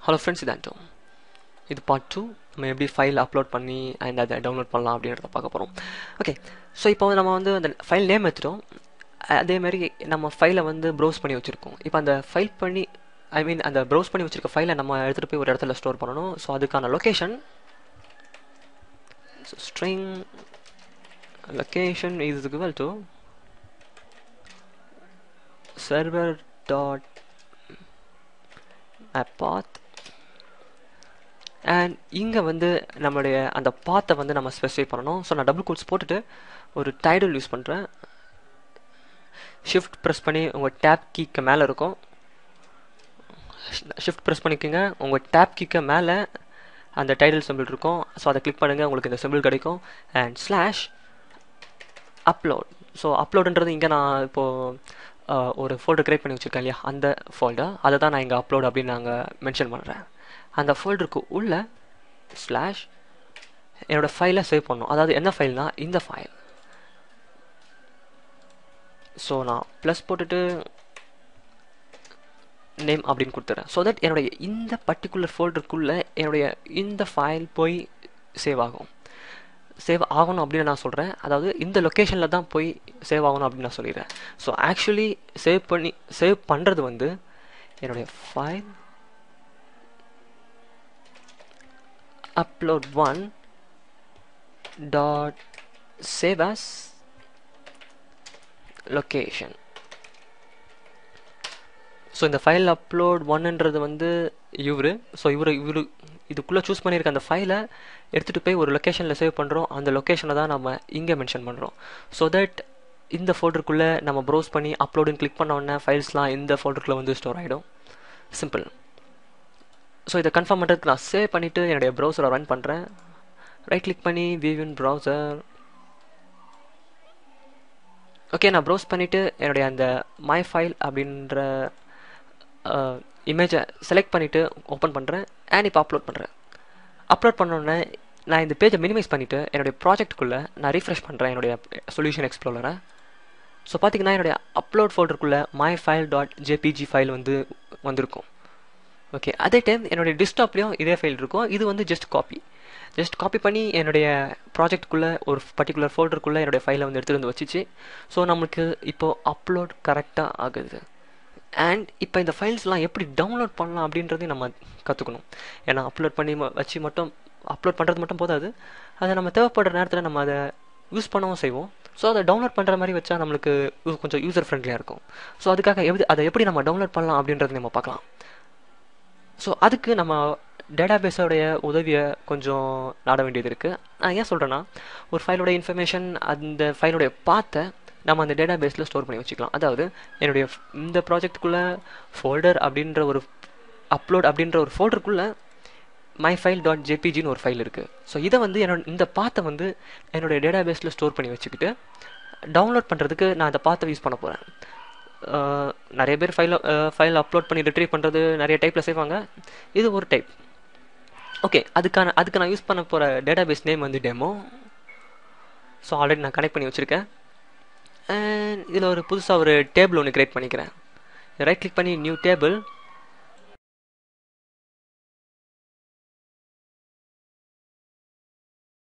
hello friends இது ஆண்டோ இது part two நம்ம எப்படி ஃபைல் அப்லோட் பண்ணி அண்ட் அதை டவுன்லோட் பண்ணலாம் அப்படின்றத பார்க்க போகிறோம் ஓகே ஸோ இப்போ வந்து நம்ம வந்து அந்த ஃபைல் நேம் எடுத்துட்டோம் அதே மாதிரி நம்ம ஃபைலை வந்து ப்ரௌஸ் பண்ணி வச்சுருக்கோம் இப்போ அந்த ஃபைல் பண்ணி ஐ மீன் அந்த ப்ரௌஸ் பண்ணி வச்சுருக்க ஃபைலை நம்ம எடுத்துகிட்டு போய் ஒரு இடத்துல ஸ்டோர் பண்ணணும் ஸோ அதுக்கான location string location is equal to server dot path and இங்கே வந்து நம்மளுடைய அந்த பாத்தை வந்து நம்ம ஸ்பெசிஃபை பண்ணணும் ஸோ நான் டபுள் கோட்ஸ் போட்டுட்டு ஒரு டைடல் யூஸ் பண்ணுறேன் ஷிஃப்ட் ப்ரெஸ் பண்ணி உங்கள் டேப் கீக்கு மேலே இருக்கும் ஷிஃப்ட் ப்ரெஸ் பண்ணிக்கோங்க உங்கள் டேப் கீக்கு மேலே அந்த டைட்டில் சிம்பிள் இருக்கும் ஸோ அதை கிளிக் பண்ணுங்கள் உங்களுக்கு இந்த சிம்பிள் கிடைக்கும் அண்ட் ஸ்லாஷ் அப்லோட் ஸோ அப்லோடுன்றது இங்கே நான் இப்போது ஒரு ஃபோல்டர் க்ரியேட் பண்ணி வச்சுருக்கேன் இல்லையா அந்த ஃபோல்டர் அதை தான் நான் இங்கே அப்லோட் அப்படின்னு நாங்கள் மென்ஷன் பண்ணுறேன் அந்த ஃபோல்டருக்கு உள்ள ஸ்லாஷ் என்னோடய ஃபைலை சேவ் பண்ணணும் அதாவது என்ன ஃபைல்னா இந்த ஃபைல் ஸோ நான் ப்ளஸ் போட்டுட்டு நேம் அப்படின்னு கொடுத்துறேன் ஸோ தட் என்னுடைய இந்த பர்டிகுலர் ஃபோல்டருக்குள்ளே என்னுடைய இந்த ஃபைல் போய் சேவ் ஆகும் சேவ் ஆகணும் அப்படின்னு நான் சொல்கிறேன் அதாவது இந்த லொக்கேஷனில் தான் போய் சேவ் ஆகணும் அப்படின்னு நான் சொல்லிடுறேன் ஸோ ஆக்சுவலி சேவ் பண்ணி சேவ் பண்ணுறது வந்து என்னுடைய file upload one dot save as location so இந்த ஃபைல் அப்லோட் ஒன்னுன்றது வந்து இவர் ஸோ இவர் இவர் இதுக்குள்ளே சூஸ் பண்ணியிருக்க அந்த ஃபைலை எடுத்துகிட்டு போய் ஒரு லொக்கேஷனில் சேவ் பண்ணுறோம் அந்த லொக்கேஷனை தான் நம்ம இங்கே மென்ஷன் பண்ணுறோம் ஸோ தட் இந்த ஃபோல்டருக்குள்ளே நம்ம ப்ரௌஸ் பண்ணி அப்லோடுன்னு கிளிக் பண்ண உடனே ஃபைல்ஸ்லாம் இந்த ஃபோல்டருக்குள்ளே வந்து ஸ்டோர் ஆகிடும் சிம்பிள் ஸோ இதை கன்ஃபார்ம் பண்ணுறதுக்கு நான் சேவ் பண்ணிவிட்டு என்னுடைய ப்ரௌசரை ரன் பண்ணுறேன் ரைட் கிளிக் பண்ணி வியூ இன் ப்ரௌசர் ஓகே நான் ப்ரௌஸ் பண்ணிவிட்டு என்னுடைய அந்த மை ஃபைல் அப்படின்ற இமேஜை செலக்ட் பண்ணிவிட்டு ஓப்பன் பண்ணுறேன் அண்ட் இப்போ அப்லோட் பண்ணுறேன் அப்லோட் பண்ணோடனே நான் இந்த பேஜை மினிமைஸ் பண்ணிவிட்டு என்னுடைய ப்ராஜெக்ட்டுக்குள்ளே நான் ரீஃப்ரெஷ் பண்ணுறேன் என்னுடைய சொல்யூஷன் எக்ஸ்ப்ளோரரை ஸோ பார்த்தீங்கன்னா என்னுடைய அப்லோட் ஃபோல்டருக்குள்ளே my file dot JPG file வந்து வந்திருக்கும் ஓகே அதே டைம் என்னுடைய டிஸ்டாப்லேயும் இதே ஃபைல் இருக்கும் இது வந்து ஜஸ்ட் காப்பி ஜஸ்ட் காப்பி பண்ணி என்னுடைய ப்ராஜெக்ட்குள்ளே ஒரு பர்டிகுலர் ஃபோல்டருக்குள்ளே என்னுடைய ஃபைலை வந்து எடுத்துகிட்டு வந்து வச்சுச்சு ஸோ நம்மளுக்கு இப்போது அப்லோட் கரெக்டாக ஆகுது அண்ட் இப்போ இந்த ஃபைல்ஸ்லாம் எப்படி டவுன்லோட் பண்ணலாம் அப்படின்றதையும் நம்ம கற்றுக்கணும் ஏன்னா அப்லோட் பண்ணி வச்சு மட்டும் அப்லோட் பண்ணுறது மட்டும் போதாது அதை நம்ம தேவைப்படுற நேரத்தில் நம்ம அதை யூஸ் பண்ணவும் செய்வோம் ஸோ அதை டவுன்லோட் பண்ணுற மாதிரி வச்சா நம்மளுக்கு கொஞ்சம் யூசர் ஃப்ரெண்ட்லியாக இருக்கும் ஸோ அதுக்காக எப்படி அதை எப்படி நம்ம டவுன்லோட் பண்ணலாம் அப்படின்றத நம்ம பார்க்கலாம் ஸோ அதுக்கு நம்ம டேட்டாபேஸோடைய உதவியை கொஞ்சம் நாட வேண்டியது இருக்குது நான் ஏன் சொல்கிறேன்னா ஒரு ஃபைலோட இன்ஃபர்மேஷன் அந்த ஃபைலோடைய பார்த்த நம்ம அந்த டேட்டா பேஸில் ஸ்டோர் பண்ணி வச்சுக்கலாம் அதாவது என்னுடைய இந்த ப்ராஜெக்ட்டுக்குள்ளே ஃபோல்டர் அப்படின்ற ஒரு அப்லோட் அப்படின்ற ஒரு ஃபோல்டருக்குள்ளே மை ஃபைல் டாட் ஜேபிஜின்னு ஒரு ஃபைல் இருக்குது ஸோ இதை வந்து என்னோட இந்த பாத்தை வந்து என்னுடைய டேட்டா பேஸில் ஸ்டோர் பண்ணி வச்சுக்கிட்டு டவுன்லோட் பண்ணுறதுக்கு நான் அந்த பாத்தை யூஸ் பண்ண போகிறேன் நிறைய பேர் ஃபைல் ஃபைல் அப்லோட் பண்ணி ரிட்ரீவ் பண்ணுறது நிறைய டைப்பில் செய்வாங்க இது ஒரு டைப் ஓகே அதுக்கான அதுக்கு நான் யூஸ் பண்ண போகிற டேட்டா பேஸ் நேம் வந்து டெமோ ஸோ ஆல்ரெடி நான் கனெக்ட் பண்ணி வச்சுருக்கேன் அண்ட் இதில் ஒரு புதுசாக ஒரு டேபிள் ஒன்று க்ரியேட் பண்ணிக்கிறேன் ரைட் கிளிக் பண்ணி நியூ டேபிள்